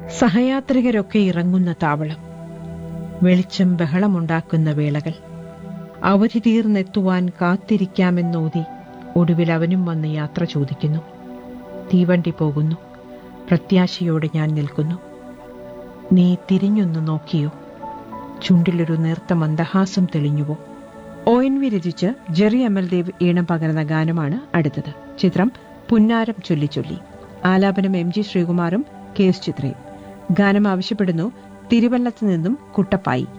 സഹയാത്രികരൊക്കെ ഇറങ്ങുന്ന താവളം വെളിച്ചം ബഹളമുണ്ടാക്കുന്ന വേളകൾ അവധി തീർന്നെത്തുവാൻ കാത്തിരിക്കാമെന്നോതി ഒടുവിൽ അവനും വന്ന് യാത്ര ചോദിക്കുന്നു തീവണ്ടി പോകുന്നു പ്രത്യാശയോടെ ഞാൻ നിൽക്കുന്നു നീ തിരിഞ്ഞൊന്ന് നോക്കിയോ ചുണ്ടിലൊരു നേർത്ത മന്ദഹാസം തെളിഞ്ഞുവോ ഒ എൻ വി രചിച്ച് ജെറി അമൽദേവ് ഈണം പകർന്ന ഗാനമാണ് അടുത്തത് ചിത്രം പുന്നാരം ചൊല്ലിച്ചൊല്ലി ആലാപനം എം ജി ശ്രീകുമാറും കെ എസ് ചിത്രയും ഗാനം ആവശ്യപ്പെടുന്നു തിരുവല്ലത്ത് നിന്നും കുട്ടപ്പായി